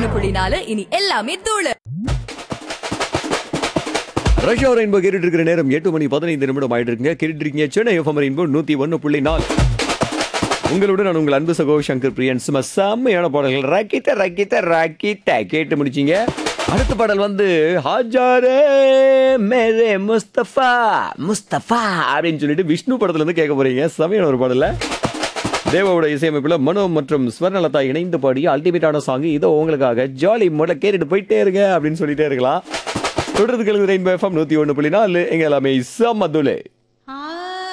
புள்ளி நாலு இனி எல்லாமே தூளு ரஷ்யா ரெயின்போ கேட்டுட்டு இருக்கிற நேரம் எட்டு மணி பதினைந்து நிமிடம் ஆயிட்டு இருக்குங்க கேட்டுட்டு இருக்கீங்க சென்னை எஃப்எம் ரெயின்போ நூத்தி ஒன்னு புள்ளி நாலு உங்களுடன் நான் உங்கள் அன்பு சகோ சங்கர் பிரியன் சும்மா செம்மையான பாடல்கள் ரக்கிட்ட ரக்கிட்ட ரக்கிட்ட கேட்டு முடிச்சீங்க அடுத்த பாடல் வந்து ஹாஜாரே மேரே முஸ்தபா முஸ்தபா அப்படின்னு சொல்லிட்டு விஷ்ணு படத்துல இருந்து கேட்க போறீங்க செமையான ஒரு பாடல்ல தேவாவோட இசையமைப்பில் மனோ மற்றும் ஸ்வர்ணலதா இணைந்து பாடிய அல்டிமேட்டான சாங் இதோ உங்களுக்காக ஜாலி முதல்ல கேட்டுட்டு போயிட்டே இருங்க அப்படின்னு சொல்லிட்டே இருக்கலாம் தொடர்ந்து கேளுங்க ரெயின்போ எஃப்எம் நூத்தி ஒன்று புள்ளி நாலு எங்க எல்லாமே சமதுலே